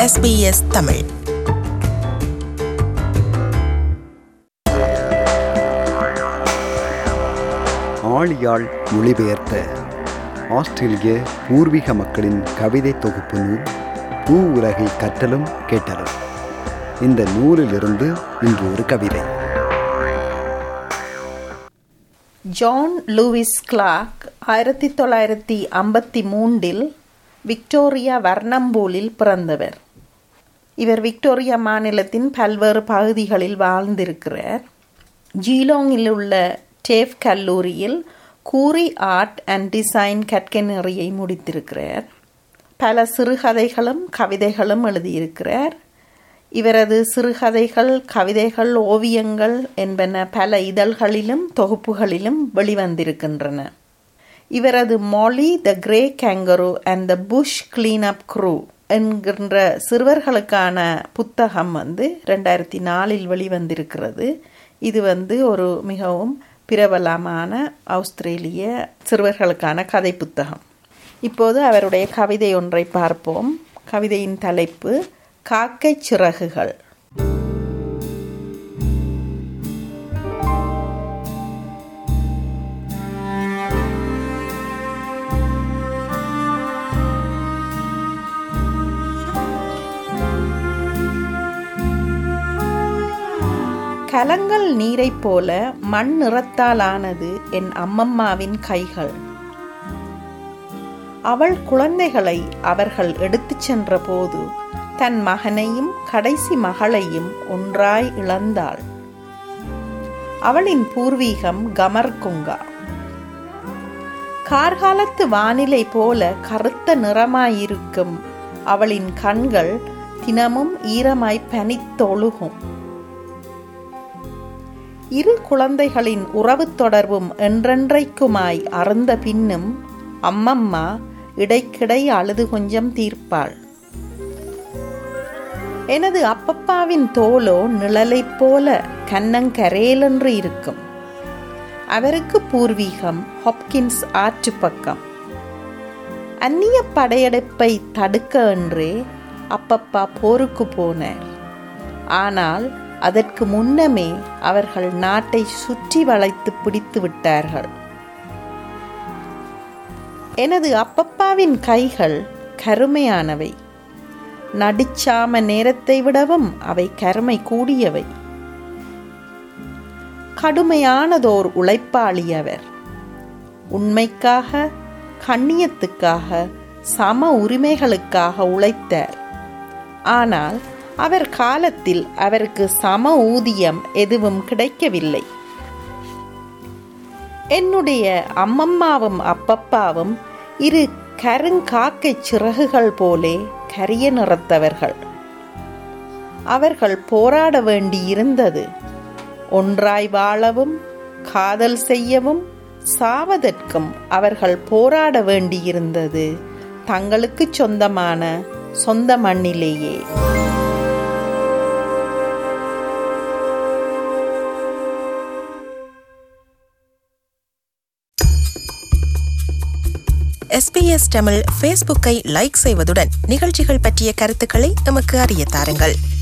SBS Tamil Azhiyal மொழிபெயர்த்த ஆஸ்திரேலிய பூர்வீக மக்களின் கவிதை தொகுப்பு நூல் பூ உலகை கற்றலும் கேட்டலும் இந்த நூலிலிருந்து இன்று ஒரு கவிதை ஜான் லூயிஸ் கிளார்க் ஆயிரத்தி தொள்ளாயிரத்தி ஐம்பத்தி மூன்றில் விக்டோரியா வர்ணம்பூலில் பிறந்தவர் இவர் விக்டோரியா மாநிலத்தின் பல்வேறு பகுதிகளில் வாழ்ந்திருக்கிறார் ஜீலோங்கில் உள்ள டேஃப் கல்லூரியில் கூரி ஆர்ட் அண்ட் டிசைன் கற்கநெறியை முடித்திருக்கிறார் பல சிறுகதைகளும் கவிதைகளும் எழுதியிருக்கிறார் இவரது சிறுகதைகள் கவிதைகள் ஓவியங்கள் என்பன பல இதழ்களிலும் தொகுப்புகளிலும் வெளிவந்திருக்கின்றன இவரது மொழி the grey kangaroo and the bush clean up crew என்கின்ற சிறுவர்களுக்கான புத்தகம் வந்து ரெண்டாயிரத்தி நாலில் வெளிவந்திருக்கிறது இது வந்து ஒரு மிகவும் பிரபலமான ஆஸ்திரேலிய சிறுவர்களுக்கான கதை புத்தகம் இப்போது அவருடைய கவிதை ஒன்றை பார்ப்போம் கவிதையின் தலைப்பு காக்கை சிறகுகள் கலங்கள் நீரைப் போல மண் நிறத்தாலானது என் அம்மம்மாவின் கைகள் அவள் குழந்தைகளை அவர்கள் எடுத்துச் சென்றபோது தன் மகனையும் கடைசி மகளையும் ஒன்றாய் இழந்தாள் அவளின் பூர்வீகம் கமர்குங்கா கார்காலத்து வானிலை போல கருத்த நிறமாயிருக்கும் அவளின் கண்கள் தினமும் ஈரமாய் பனித்தொழுகும் இரு குழந்தைகளின் உறவுத் தொடர்பும் என்றென்றைக்குமாய் அறந்த பின்னும் அம்மம்மா இடைக்கிடை அழுது கொஞ்சம் தீர்ப்பாள் எனது அப்பப்பாவின் தோலோ நிழலைப் போல கன்னங்கரேலென்று இருக்கும் அவருக்கு பூர்வீகம் ஹாப்கின்ஸ் ஆற்று பக்கம் அந்நிய படையெடுப்பை தடுக்க என்றே அப்பப்பா போருக்கு போனார் ஆனால் அதற்கு முன்னமே அவர்கள் நாட்டை சுற்றி வளைத்து பிடித்து விட்டார்கள் எனது அப்பப்பாவின் கைகள் கருமையானவை நடிச்சாம நேரத்தை விடவும் அவை கருமை கூடியவை கடுமையானதோர் உழைப்பாளி அவர் உண்மைக்காக கண்ணியத்துக்காக சம உரிமைகளுக்காக உழைத்தார் ஆனால் அவர் காலத்தில் அவருக்கு சம ஊதியம் எதுவும் கிடைக்கவில்லை என்னுடைய அம்மம்மாவும் அப்பப்பாவும் இரு கருங்காக்கை சிறகுகள் போலே கரிய நிறத்தவர்கள் அவர்கள் போராட வேண்டியிருந்தது ஒன்றாய் வாழவும் காதல் செய்யவும் சாவதற்கும் அவர்கள் போராட வேண்டியிருந்தது தங்களுக்கு சொந்தமான சொந்த மண்ணிலேயே எஸ்பிஎஸ் தமிழ் ஃபேஸ்புக்கை லைக் செய்வதுடன் நிகழ்ச்சிகள் பற்றிய கருத்துக்களை எமக்கு அறிய தாருங்கள்